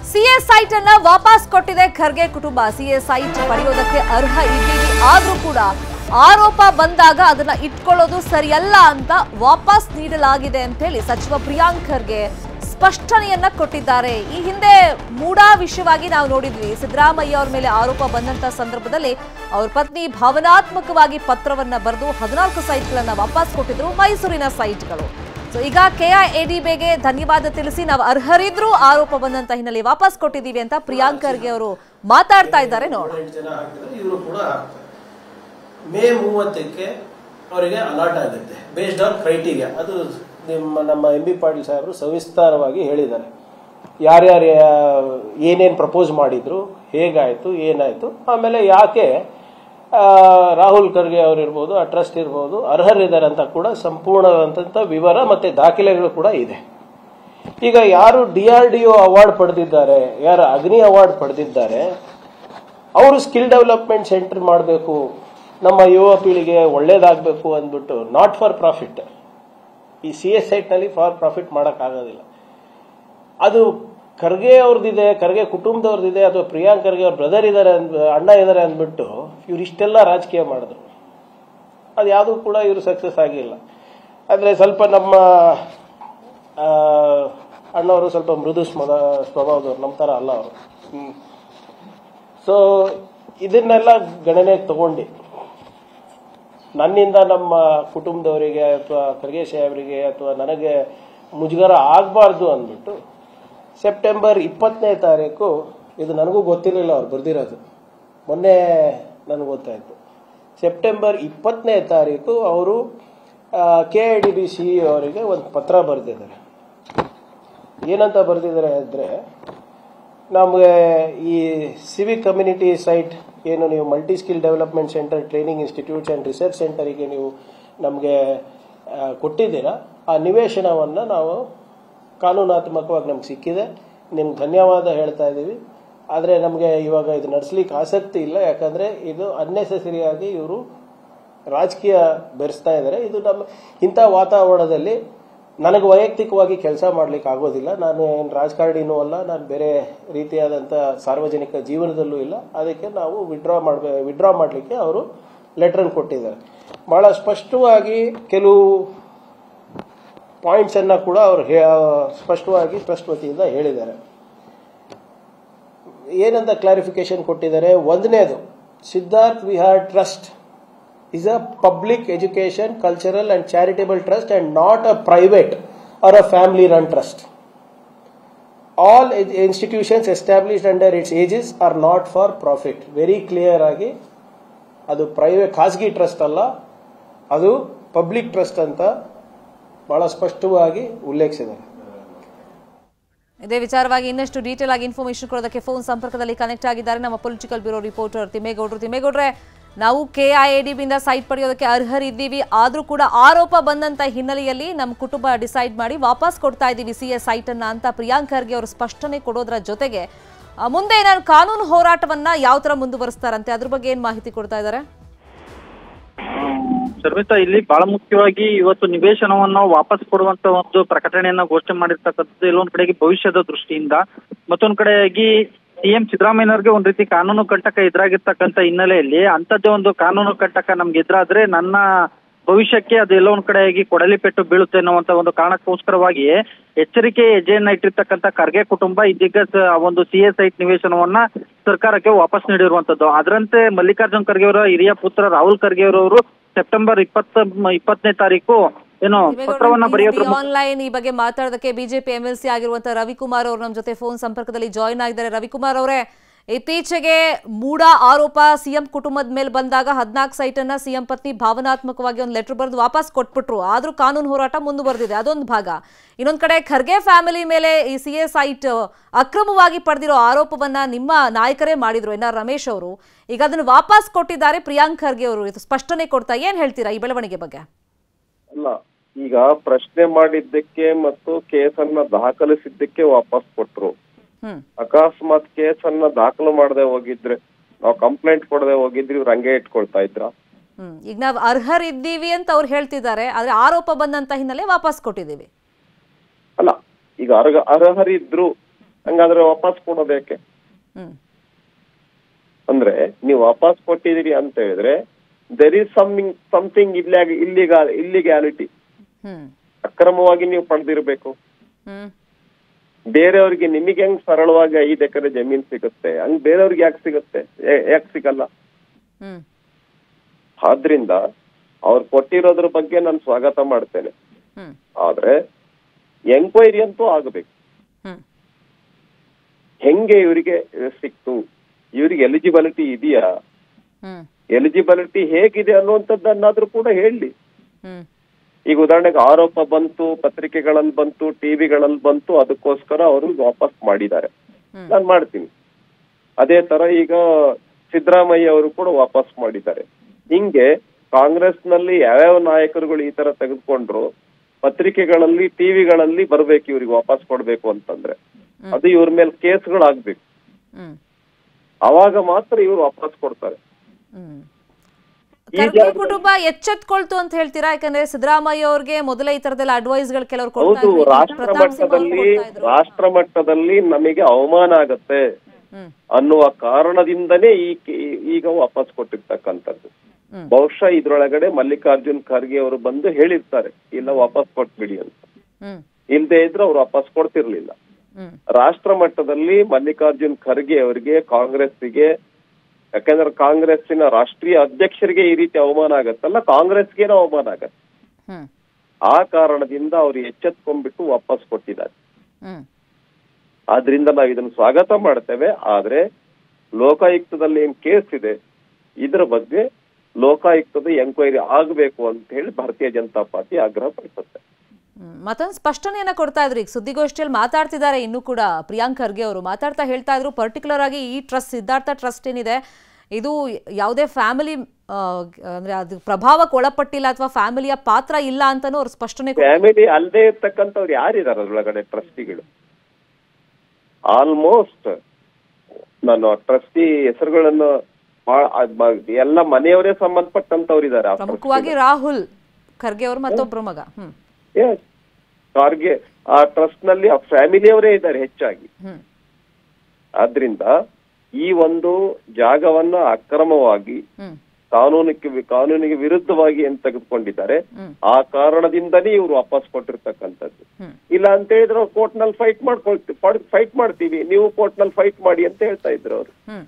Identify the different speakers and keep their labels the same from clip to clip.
Speaker 1: CA site ಅನ್ನ ವಾಪಸ್ ಕೊಟ್ಟಿದೆ ಖರ್ಗೆ ಕುಟುಂಬ ಸಿಎ ಸೈಟ್ ಪಡೆಯೋದಕ್ಕೆ ಅರ್ಹ ಇದ್ದೀವಿ ಆದ್ರೂ ಕೂಡ ಆರೋಪ ಬಂದಾಗ ಅದನ್ನ ಇಟ್ಕೊಳ್ಳೋದು ಸರಿಯಲ್ಲ ಅಂತ ವಾಪಸ್ ನೀಡಲಾಗಿದೆ ಅಂತ ಹೇಳಿ ಸಚಿವ ಪ್ರಿಯಾಂಕ್ ಖರ್ಗೆ ಸ್ಪಷ್ಟನೆಯನ್ನ ಕೊಟ್ಟಿದ್ದಾರೆ ಈ ಹಿಂದೆ ಮೂಡಾ ವಿಷಯವಾಗಿ ನಾವು ನೋಡಿದ್ವಿ ಸಿದ್ದರಾಮಯ್ಯ ಅವ್ರ ಮೇಲೆ ಆರೋಪ ಬಂದಂತ ಸಂದರ್ಭದಲ್ಲಿ ಅವ್ರ ಪತ್ನಿ ಭಾವನಾತ್ಮಕವಾಗಿ ಪತ್ರವನ್ನ ಬರೆದು ಹದಿನಾಲ್ಕು ಸೈಟ್ಗಳನ್ನ ವಾಪಸ್ ಕೊಟ್ಟಿದ್ರು ಮೈಸೂರಿನ ಸೈಟ್ಗಳು ಸೊ ಈಗ ಕೆಐಎಡಿಬಿಗೆ ಧನ್ಯವಾದ ತಿಳಿಸಿ ನಾವು ಅರ್ಹರಿದ್ರೂ ಆರೋಪ ಬಂದಂತ ಹಿನ್ನೆಲೆ ವಾಪಸ್ ಕೊಟ್ಟಿದ್ದೀವಿ ಅಂತ ಪ್ರಿಯಾಂಕ್ ಖರ್ಗೆ ಅವರು ಮಾತಾಡ್ತಾ ಇದ್ದಾರೆ ನೋಡೋಣ
Speaker 2: ಎಂಟು ಜನ ಹಾಕಿದ್ರೆ ಇವರು ಕೂಡ ಹಾಕ್ತಾರೆ ಮೇ ಮೂವತ್ತಕ್ಕೆ ಅವರಿಗೆ ಅಲಾಟ್ ಆಗುತ್ತೆ ಬೇಸ್ಡ್ ಆನ್ ಕ್ರೈಟೀರಿಯಾ ಅದು ನಿಮ್ಮ ನಮ್ಮ ಎಂ ಬಿ ಪಾಟೀಲ್ ಸಾಹೇಬರು ಸವಿಸ್ತಾರವಾಗಿ ಹೇಳಿದ್ದಾರೆ ಯಾರ್ಯಾರು ಏನೇನು ಪ್ರಪೋಸ್ ಮಾಡಿದ್ರು ಹೇಗಾಯಿತು ಏನಾಯಿತು ಆಮೇಲೆ ಯಾಕೆ ಆ, ರಾಹುಲ್ ಖರ್ಗೆ ಅವರಿರ್ಬೋದು ಆ ಟ್ರಸ್ಟ್ ಇರ್ಬೋದು ಅರ್ಹರಿದ್ದಾರೆ ಅಂತ ಕೂಡ ಸಂಪೂರ್ಣವಾದಂಥ ವಿವರ ಮತ್ತು ದಾಖಲೆಗಳು ಕೂಡ ಇದೆ ಈಗ ಯಾರು D R D O award ಪಡೆದಿದ್ದಾರೆ ಯಾರು ಅಗ್ನಿ ಅವಾರ್ಡ್ ಪಡೆದಿದ್ದಾರೆ ಅವರು ಸ್ಕಿಲ್ ಡೆವಲಪ್ಮೆಂಟ್ ಸೆಂಟರ್ ಮಾಡಬೇಕು ನಮ್ಮ ಯುವ ಪೀಳಿಗೆ ಒಳ್ಳೇದಾಗಬೇಕು ಅಂದ್ಬಿಟ್ಟು ನಾಟ್ ಫಾರ್ ಪ್ರಾಫಿಟ್ ಈ ಸಿ ಎಸ್ ಐಟ್ನಲ್ಲಿ ಫಾರ್ ಪ್ರಾಫಿಟ್ ಮಾಡೋಕ್ಕಾಗೋದಿಲ್ಲ ಅದು ಖರ್ಗೆ ಅವ್ರದ್ದಿದೆ ಖರ್ಗೆ ಕುಟುಂಬದವ್ರದ್ದಿದೆ ಅಥವಾ ಪ್ರಿಯಾಂಕ್ ಖರ್ಗೆ ಅವ್ರ ಬ್ರದರ್ ಇದ್ದಾರೆ ಅಂದ್ ಅಣ್ಣ ಇದ್ದಾರೆ ಅಂದ್ಬಿಟ್ಟು ಇವ್ರು ಇಷ್ಟೆಲ್ಲ ರಾಜಕೀಯ ಮಾಡಿದ್ರು ಅದು ಯಾವುದೂ ಕೂಡ ಇವರು ಸಕ್ಸಸ್ ಆಗಿಲ್ಲ ಆದರೆ ಸ್ವಲ್ಪ ನಮ್ಮ ಆ, ಅಣ್ಣವರು ಸ್ವಲ್ಪ ಮೃದು ಸ್ಮದ ಸ್ವಭಾವದವ್ರು ನಮ್ಮ ಥರ ಅಲ್ಲ ಅವರು ಸೊ ಇದನ್ನೆಲ್ಲ ಗಣನೆಗೆ ತಗೊಂಡು ನನ್ನಿಂದ ನಮ್ಮ ಕುಟುಂಬದವರಿಗೆ ಅಥವಾ ಖರ್ಗೆ ಸಾಹೇಬರಿಗೆ ಅಥವಾ ನನಗೆ ಮುಜುಗರ ಆಗಬಾರ್ದು ಅಂದ್ಬಿಟ್ಟು ಸೆಪ್ಟೆಂಬರ್ ಇಪ್ಪತ್ತನೇ ತಾರೀಕು ಇದು ನನಗೂ ಗೊತ್ತಿರಲಿಲ್ಲ ಅವ್ರು ಬರೆದಿರೋದು ಮೊನ್ನೆ ನನಗೆ ಗೊತ್ತಾಯಿತು ಸೆಪ್ಟೆಂಬರ್ ಇಪ್ಪತ್ತನೇ ತಾರೀಕು ಅವರು K I D B C ಅವರಿಗೆ ಒಂದು ಪತ್ರ ಬರೆದಿದ್ದಾರೆ ಏನಂತ ಬರೆದಿದ್ದಾರೆ ಅಂದರೆ ನಮಗೆ ಈ ಸಿವಿಕ್ ಕಮ್ಯುನಿಟಿ ಸೈಟ್ ಏನು ನೀವು multi skill development centre training institutes and research ಸೆಂಟರಿಗೆ ನೀವು ನಮಗೆ ಕೊಟ್ಟಿದ್ದೀರಾ ಆ ನಿವೇಶನವನ್ನು ನಾವು ಕಾನೂನಾತ್ಮಕವಾಗಿ ನಮ್ಗೆ ಸಿಕ್ಕಿದೆ ನಿಮ್ಗೆ ಧನ್ಯವಾದ ಹೇಳ್ತಾ ಇದ್ದೀವಿ ಆದರೆ ನಮಗೆ ಇವಾಗ ಇದು ನಡೆಸ್ಲಿಕ್ಕೆ ಆಸಕ್ತಿ ಇಲ್ಲ ಯಾಕಂದರೆ ಇದು ಅನ್ನೆಸೆಸರಿಯಾಗಿ ಇವರು ರಾಜಕೀಯ ಬೆರೆಸ್ತಾ ಇದ್ದಾರೆ ಇದು ನಮ್ಮ ಇಂಥ ವಾತಾವರಣದಲ್ಲಿ ನನಗೆ ವೈಯಕ್ತಿಕವಾಗಿ ಕೆಲಸ ಮಾಡ್ಲಿಕ್ಕೆ ಆಗೋದಿಲ್ಲ ನಾನು ಏನು ರಾಜಕಾರಣಿನೂ ಅಲ್ಲ ನಾನು ಬೇರೆ ರೀತಿಯಾದಂಥ ಸಾರ್ವಜನಿಕ ಜೀವನದಲ್ಲೂ ಇಲ್ಲ ಅದಕ್ಕೆ ನಾವು ವಿಡ್ರಾ ಮಾಡಬೇ ವಿಡ್ರಾ ಮಾಡಲಿಕ್ಕೆ ಅವರು ಲೆಟ್ರನ್ನು ಕೊಟ್ಟಿದ್ದಾರೆ ಬಹಳ ಸ್ಪಷ್ಟವಾಗಿ ಕೆಲವು ಪಾಯಿಂಟ್ಸ್ ಅನ್ನ ಕೂಡ ಅವರು ಸ್ಪಷ್ಟವಾಗಿ ಟ್ರಸ್ಟ್ ವತಿಯಿಂದ ಹೇಳಿದ್ದಾರೆ ಏನಂತ ಕ್ಲಾರಿಫಿಕೇಶನ್ ಕೊಟ್ಟಿದ್ದಾರೆ ಒಂದನೇದು Siddharth Vihar trust is a public education, cultural and charitable trust and not a private or a family run trust. All ed- institutions established under its aegis are not for profit. Very clear ಆಗಿ ಅದು private ಖಾಸಗಿ trust ಅಲ್ಲ ಅದು public trust ಅಂತ ಬಹಳ ಸ್ಪಷ್ಟವಾಗಿ ಉಲ್ಲೇಖಿಸಿದ್ದಾರೆ
Speaker 1: ಇದೇ ವಿಚಾರವಾಗಿ ಇನ್ನಷ್ಟು ಡೀಟೇಲ್ ಆಗಿ ಇನ್ಫಾರ್ಮೇಶನ್ ಕೊಡೋದಕ್ಕೆ ಫೋನ್ ಸಂಪರ್ಕದಲ್ಲಿ ಕನೆಕ್ಟ್ ಆಗಿದ್ದಾರೆ ನಮ್ಮ ಪೊಲಿಟಿಕಲ್ ಬ್ಯೂರೋ ರಿಪೋರ್ಟರ್ ತಿಮ್ಮೇಗೌಡರು ತಿಮ್ಮೇಗೌಡ್ರೆ ನಾವು ಕೆಐಎಡಿಬಿಂದ ಸೈಟ್ ಪಡೆಯೋದಕ್ಕೆ ಅರ್ಹರಿದ್ದೀವಿ ಆದ್ರೂ ಕೂಡ ಆರೋಪ ಬಂದಂತ ಹಿನ್ನೆಲೆಯಲ್ಲಿ ನಮ್ಮ ಕುಟುಂಬ ಡಿಸೈಡ್ ಮಾಡಿ ವಾಪಸ್ ಕೊಡ್ತಾ ಇದ್ದೀವಿ ಸಿ ಎಸ್ ಸೈಟ್ ಅನ್ನ ಅಂತ ಪ್ರಿಯಾಂಕ್ ಖರ್ಗೆ ಅವರು ಸ್ಪಷ್ಟನೆ ಕೊಡೋದ್ರ ಜೊತೆಗೆ ಆ, ಮುಂದೆ ನಾನು ಕಾನೂನು ಹೋರಾಟವನ್ನ ಯಾವ ತರ ಮುಂದುವರಿಸ್ತಾರಂತೆ ಅದ್ರ ಬಗ್ಗೆ ಏನ್ ಮಾಹಿತಿ ಕೊಡ್ತಾ ಇದ್ದಾರೆ
Speaker 3: ಶರ್ಮಿತಾ ಇಲ್ಲಿ ಬಹಳ ಮುಖ್ಯವಾಗಿ ಇವತ್ತು ನಿವೇಶನವನ್ನು ವಾಪಸ್ ಕೊಡುವಂತ ಒಂದು ಪ್ರಕಟಣೆಯನ್ನ ಘೋಷಣೆ ಮಾಡಿರ್ತಕ್ಕಂಥದ್ದು ಎಲ್ಲೊಂದ್ ಕಡೆಗೆ ಭವಿಷ್ಯದ ದೃಷ್ಟಿಯಿಂದ ಮತ್ತೊಂದ್ ಕಡೆಯಾಗಿ ಸಿಎಂ ಸಿದ್ದರಾಮಯ್ಯನವ್ರಿಗೆ ಒಂದ್ ರೀತಿ ಕಾನೂನು ಕಂಟಕ ಎದುರಾಗಿರ್ತಕ್ಕಂಥ ಹಿನ್ನೆಲೆಯಲ್ಲಿ ಅಂತದ್ದೇ ಒಂದು ಕಾನೂನು ಕಂಟಕ ನಮ್ಗೆ ಎದುರಾದ್ರೆ ನನ್ನ ಭವಿಷ್ಯಕ್ಕೆ ಅದು ಎಲ್ಲೋ ಒಂದ್ ಕಡೆಯಾಗಿ ಕೊಡಲಿ ಪೆಟ್ಟು ಬೀಳುತ್ತೆ ಅನ್ನುವಂತ ಒಂದು ಕಾರಣಕ್ಕೋಸ್ಕರವಾಗಿ ಎಚ್ಚರಿಕೆ ಹೆಜ್ಜೆಯನ್ನ ಇಟ್ಟಿರ್ತಕ್ಕಂಥ ಖರ್ಗೆ ಕುಟುಂಬ ಇದೀಗ ಸ- ಆ ಒಂದು ಸಿ ಎಸ್ ಐಟ್ ನಿವೇಶನವನ್ನ ಸರ್ಕಾರಕ್ಕೆ ವಾಪಸ್ ನೀಡಿರುವಂತದ್ದು ಅದರಂತೆ ಮಲ್ಲಿಕಾರ್ಜುನ್ ಖರ್ಗೆ ಅವರ ಹಿರಿಯ ಪುತ್ರ ರಾಹುಲ್ ಖರ್ಗೆ ಅವರವರು ಸೆಪ್ಟೆಂಬರ್ ಇಪ್ಪತ್ತ ಇಪ್ಪತ್ತನೇ ತಾರೀಕು ಏನು ಪತ್ರವನ್ನ ಬರೆಯೋದ್ರ ಮು-
Speaker 1: ಆನ್ಲೈನ್ ಈ ಬಗ್ಗೆ ಮಾತಾಡೋದಕ್ಕೆ ಬಿಜೆಪಿ ಎಂಎಲ್ಸಿ ಆಗಿರುವಂತಹ ರವಿಕುಮಾರ್ ಅವರು ನಮ್ಮ ಜೊತೆ ಫೋನ್ ಸಂಪರ್ಕದಲ್ಲಿ ಜಾಯ್ನ್ ಆಗಿದ್ದಾರೆ ರವಿಕುಮಾರ್ ಅವರೇ ಇತ್ತೀಚೆಗೆ ಮೂಡ ಆರೋಪ ಸಿಎಂ ಕುಟುಂಬದ ಮೇಲೆ ಬಂದಾಗ ಹದಿನಾಲ್ಕು ಸೈಟ್ ಅನ್ನ ಸಿಎಂ ಪತ್ನಿ ಭಾವನಾತ್ಮಕವಾಗಿ ಒಂದು ಲೆಟರ್ ಬರೆದು ವಾಪಸ್ ಕೊಟ್ಬಿಟ್ರು ಆದ್ರೂ ಕಾನೂನು ಹೋರಾಟ ಮುಂದುವರೆದಿದೆ ಅದೊಂದು ಭಾಗ ಇನ್ನೊಂದ್ ಕಡೆ ಖರ್ಗೆ ಫ್ಯಾಮಿಲಿ ಮೇಲೆ ಈ ಸಿ ಎ ಸೈಟ್ ಅಕ್ರಮವಾಗಿ ಪಡೆದಿರೋ ಆರೋಪವನ್ನ ನಿಮ್ಮ ನಾಯಕರೇ ಮಾಡಿದ್ರು ಎನ್ ಆರ್ ರಮೇಶ್ ಅವರು ಈಗ ಅದನ್ನು ವಾಪಸ್ ಕೊಟ್ಟಿದ್ದಾರೆ ಪ್ರಿಯಾಂಕ್ ಖರ್ಗೆ ಅವರು ಇದು ಸ್ಪಷ್ಟನೆ ಕೊಡ್ತಾ ಏನ್ ಹೇಳ್ತೀರಾ ಈ ಬೆಳವಣಿಗೆ ಬಗ್ಗೆ
Speaker 4: ಅಲ್ಲ ಈಗ ಪ್ರಶ್ನೆ ಮಾಡಿದ್ದಕ್ಕೆ ಮತ್ತು ಕೇಸನ್ನ ದಾಖಲಿಸಿದ್ದಕ್ಕೆ ವಾಪಸ್ ಕೊಟ್ರು
Speaker 1: ಹ್ಮ್
Speaker 4: ಅಕಸ್ಮಾತ್ ಕೇಸನ್ನ ದಾಖಲು ಮಾಡದೆ ಹೋಗಿದ್ರೆ ನಾವು ಕಂಪ್ಲೇಂಟ್ ಕೊಡದೆ ಹೋಗಿದ್ರೆ ಇವ್ರು ಹಂಗೆ ಇಟ್ಕೊಳ್ತಾ ಇದ್ರ
Speaker 1: ಹ್ಮ್ ಈಗ ನಾವು ಅರ್ಹರಿದ್ದೀವಿ ಅಂತ ಅವ್ರು ಹೇಳ್ತಿದ್ದಾರೆ ಆದ್ರೆ ಆರೋಪ ಬಂದಂತ ಹಿನ್ನೆಲೆ ವಾಪಸ್ ಕೊಟ್ಟಿದ್ದೀವಿ
Speaker 4: ಅಲ್ಲ ಈಗ ಅರ್ಹ ಅರ್ಹರಿದ್ರು ಹಂಗಾದ್ರೆ ವಾಪಸ್ ಕೊಡೋದೇಕೆ
Speaker 1: ಹ್ಮ್
Speaker 4: ಅಂದ್ರೆ ನೀವು ವಾಪಸ್ ಕೊಟ್ಟಿದ್ದೀರಿ ಅಂತ ಹೇಳಿದ್ರೆ ದೆರ್ ಇಸ್ ಸಮ್ಥಿಂಗ್ ಸಮಥಿಂಗ್ ಇಲ್ಲಿಗ ಇಲ್ಲಿಗ ಇಲ್ಲಿಗ್ಯಾಲಿಟಿ
Speaker 1: ಹ್ಮ್
Speaker 4: ಅಕ್ರಮವಾಗಿ ನೀವು ಪಡೆದಿರ್ಬೇಕು
Speaker 1: ಹ್ಮ್
Speaker 4: ಬೇರೆಯವ್ರಿಗೆ ನಿಮಗೆ ಹೆಂಗ್ ಸರಳವಾಗಿ ಐದು ಎಕರೆ ಜಮೀನ್ ಸಿಗುತ್ತೆ ಹಂಗ್ ಬೇರೆಯವ್ರಿಗೆ ಯಾಕೆ ಸಿಗುತ್ತೆ ಯಾಕೆ ಸಿಗಲ್ಲ
Speaker 1: ಹ್ಮ್
Speaker 4: ಆದ್ರಿಂದ ಅವ್ರು ಕೊಟ್ಟಿರೋದ್ರ ಬಗ್ಗೆ ನಾನು ಸ್ವಾಗತ ಮಾಡ್ತೇನೆ
Speaker 1: ಹ್ಮ್
Speaker 4: ಆದ್ರೆ ಎಂಕ್ವೈರಿ ಅಂತೂ ಆಗಬೇಕು
Speaker 1: ಹ್ಮ್
Speaker 4: ಹೆಂಗೆ ಇವರಿಗೆ ಸಿಕ್ತು ಇವರಿಗೆ ಎಲಿಜಿಬಿಲಿಟಿ ಇದೆಯಾ
Speaker 1: ಹ್ಮ್
Speaker 4: ಎಲಿಜಿಬಿಲಿಟಿ ಹೇಗಿದೆ ಅನ್ನುವಂಥದ್ದನ್ನಾದ್ರೂ ಕೂಡ ಹೇಳಿ
Speaker 1: ಹ್ಮ್
Speaker 4: ಈಗ ಉದಾಹರಣೆಗೆ ಆರೋಪ ಬಂತು ಪತ್ರಿಕೆಗಳಲ್ಲಿ ಬಂತು ಟಿವಿಗಳಲ್ಲಿ ಬಂತು ಅದಕ್ಕೋಸ್ಕರ ಅವರು ವಾಪಸ್ ಮಾಡಿದ್ದಾರೆ
Speaker 1: ಹ್ಮ್.
Speaker 4: ನಾನು ಮಾಡ್ತೀನಿ ಅದೇ ತರ ಈಗ ಸಿದ್ದರಾಮಯ್ಯ ಅವರು ಕೂಡ ವಾಪಸ್ ಮಾಡಿದ್ದಾರೆ ಹಿಂಗೆ ಕಾಂಗ್ರೆಸ್ನಲ್ಲಿ ಯಾವ್ಯಾವ ನಾಯಕರುಗಳು ಈ ತರ ತೆಗೆದುಕೊಂಡ್ರು ಪತ್ರಿಕೆಗಳಲ್ಲಿ ಟಿವಿಗಳಲ್ಲಿ ಬರ್ಬೇಕು ಇವ್ರಿಗೆ ವಾಪಸ್ ಕೊಡ್ಬೇಕು ಅಂತಂದ್ರೆ ಅದು ಇವ್ರ ಮೇಲೆ ಕೇಸ್ಗಳಾಗ್ಬೇಕು
Speaker 1: ಹ್ಮ್
Speaker 4: ಅವಾಗ ಮಾತ್ರ ಇವ್ರು ವಾಪಸ್ ಕೊಡ್ತಾರೆ
Speaker 1: ಹ್ಮ್
Speaker 4: ಈ
Speaker 1: ಖರ್ಗೆ
Speaker 4: ಜಾಗದಲ್ಲಿ-
Speaker 1: ಕುಟುಂಬ ಎಚ್ಚೆತ್ಕೊಳ್ತು ಅಂತ ಹೇಳ್ತೀರಾ ಯಾಕಂದ್ರೆ ಸಿದ್ದರಾಮಯ್ಯ ಅವ್ರಿಗೆ ಮೊದಲೇ ಈ ತರದೆಲ್ಲ ಅಡ್ವೈಸ್ ಗಳು ಕೆಲವರು ಕೊಡ್ತಾ
Speaker 4: ಹೌದು
Speaker 1: ಇದ್ರು
Speaker 4: ರಾಷ್ಟ್ರ
Speaker 1: ಪ್ರತಾಪ್ ಸಿಂಹ ಅವ್ರು
Speaker 4: ಮಟ್ಟದಲ್ಲಿ
Speaker 1: ಕೊಡ್ತಾ ಇದ್ರು.
Speaker 4: ರಾಷ್ಟ್ರ ಮಟ್ಟದಲ್ಲಿ ನಮಗೆ ಅವಮಾನ ಆಗತ್ತೆ
Speaker 1: ಹ್ಮ್
Speaker 4: ಅನ್ನುವ ಕಾರಣದಿಂದನೇ ಈ ಈಗ ವಾಪಸ್ ಕೊಟ್ಟಿರ್ತಕ್ಕಂಥದ್ದು
Speaker 1: ಹ್ಮ್.
Speaker 4: ಬಹುಶಃ ಇದ್ರೊಳಗಡೆ ಮಲ್ಲಿಕಾರ್ಜುನ್ ಖರ್ಗೆ ಅವರು ಬಂದು ಹೇಳಿರ್ತಾರೆ ಇಲ್ಲ ವಾಪಸ್ ಕೊಟ್ಬಿಡಿ ಅಂತ
Speaker 1: ಹ್ಮ್
Speaker 4: ಇಲ್ದೇ ಇದ್ರೆ ಅವ್ರು ವಾಪಸ್ ಕೊಡ್ತಿರ್ಲಿಲ್ಲ
Speaker 1: ಹ್ಮ್
Speaker 4: ರಾಷ್ಟ್ರ ಮಟ್ಟದಲ್ಲಿ ಮಲ್ಲಿಕಾರ್ಜುನ್ ಖರ್ಗೆ ಅವರಿಗೆ ಕಾಂಗ್ರೆಸ್ಸಿಗೆ ಯಾಕಂದ್ರೆ ಕಾಂಗ್ರೆಸ್ಸಿನ ರಾಷ್ಟ್ರೀಯ ಅಧ್ಯಕ್ಷರಿಗೆ ಈ ರೀತಿ ಅವಮಾನ ಆಗತ್ತಲ್ಲ ಕಾಂಗ್ರೆಸ್ಗೇನೋ ಅವಮಾನ ಆಗತ್ತೆ
Speaker 1: ಹ್ಮ್
Speaker 4: ಆ ಕಾರಣದಿಂದ ಅವ್ರು ಎಚ್ಚೆತ್ಕೊಂಡ್ಬಿಟ್ಟು ವಾಪಸ್ ಕೊಟ್ಟಿದ್ದಾರೆ
Speaker 1: ಹ್ಮ್
Speaker 4: ಆದ್ರಿಂದ ನಾವು ಇದನ್ನು ಸ್ವಾಗತ ಮಾಡ್ತೇವೆ ಆದ್ರೆ ಲೋಕಾಯುಕ್ತದಲ್ಲಿ ಏನ್ ಕೇಸ್ ಇದೆ ಇದ್ರ ಬಗ್ಗೆ ಲೋಕಾಯುಕ್ತದ ಎಂಕ್ವೈರಿ ಆಗಬೇಕು ಅಂತ ಹೇಳಿ ಭಾರತೀಯ ಜನತಾ ಪಾರ್ಟಿ ಆಗ್ರಹ ಪಡಿಸುತ್ತೆ
Speaker 1: ಹ್ಮ್. ಮತ್ತೊಂದು ಸ್ಪಷ್ಟನೆಯನ್ನ ಕೊಡ್ತಾ ಇದ್ರು ಈಗ ಸುದ್ದಿಗೋಷ್ಠಿಯಲ್ಲಿ ಮಾತಾಡ್ತಿದ್ದಾರೆ ಇನ್ನೂ ಕೂಡ ಪ್ರಿಯಾಂಕ್ ಖರ್ಗೆ ಅವರು ಮಾತಾಡ್ತಾ ಹೇಳ್ತಾ ಇದ್ರು ಪರ್ಟಿಕ್ಯುಲರ್ ಆಗಿ ಈ ಟ್ರಸ್ಟ್ ಸಿದ್ಧಾರ್ಥ ಟ್ರಸ್ಟ್ ಏನಿದೆ ಇದು ಯಾವುದೇ ಫ್ಯಾಮಿಲಿ ಅಂದ್ರೆ ಅದು ಪ್ರಭಾವಕ್ಕೆ ಒಳಪಟ್ಟಿಲ್ಲ ಅಥವಾ ಫ್ಯಾಮಿಲಿಯ ಪಾತ್ರ ಇಲ್ಲ ಅಂತಾನೂ ಅವ್ರು ಸ್ಪಷ್ಟನೆ ಕೊಡ್-
Speaker 4: ಫ್ಯಾಮಿಲಿ ಅಲ್ಲದೆ ಇರ್ತಕ್ಕಂಥವ್ರು ಯಾರಿದಾರೆ ಅದ್ರೊಳಗಡೆ ಟ್ರಸ್ಟಿಗಳು ಆಲ್ಮೋಸ್ಟ್ ನಾನು ಟ್ರಸ್ಟಿ ಹೆಸರುಗಳನ್ನು ಮಾ- ಅದ್ ಮ- ಎಲ್ಲ ಮನೆಯವರೇ ಸಂಬಂಧಪಟ್ಟಂತವ್ರು ಇದ್ದಾರೆ ಆ
Speaker 1: ಪ್ರಮುಖವಾಗಿ ರಾಹುಲ್ ಖರ್ಗೆ ಅವರು ಮತ್ತೊಬ್ರು ಮಗ ಹ್ಮ್
Speaker 4: Yes. ಕಾರ್ಗೆ ಆ ಟ್ರಸ್ಟ್ ನಲ್ಲಿ ಆ ಫ್ಯಾಮಿಲಿಯವರೇ ಇದ್ದಾರೆ ಹೆಚ್ಚಾಗಿ
Speaker 1: ಹ್ಮ್
Speaker 4: ಆದ್ರಿಂದ ಈ ಒಂದು ಜಾಗವನ್ನ ಅಕ್ರಮವಾಗಿ
Speaker 1: ಹ್ಮ್
Speaker 4: ಕಾನೂನಿಗೆ ಕಾನೂನಿಗೆ ವಿರುದ್ಧವಾಗಿ ಏನ್ ತೆಗೆದುಕೊಂಡಿದ್ದಾರೆ
Speaker 1: ಹ್ಮ್.
Speaker 4: ಆ ಕಾರಣದಿಂದನೇ ಇವ್ರು ವಾಪಸ್ ಕೊಟ್ಟಿರ್ತಕ್ಕಂಥದ್ದು
Speaker 1: ಹ್ಮ್.
Speaker 4: ಇಲ್ಲ ಅಂತ ಹೇಳಿದ್ರೆ ಕೋರ್ಟ್ ನಲ್ಲಿ ಫೈಟ್ ಮಾಡ್ಕೊಳ್ತೀವಿ ಫೈಟ್ ಮಾಡ್ತೀವಿ ನೀವು ಕೋರ್ಟ್ ನಲ್ಲಿ ಫೈಟ್ ಮಾಡಿ ಅಂತ ಹೇಳ್ತಾ ಇದ್ರು ಅವರು
Speaker 1: ಹ್ಮ್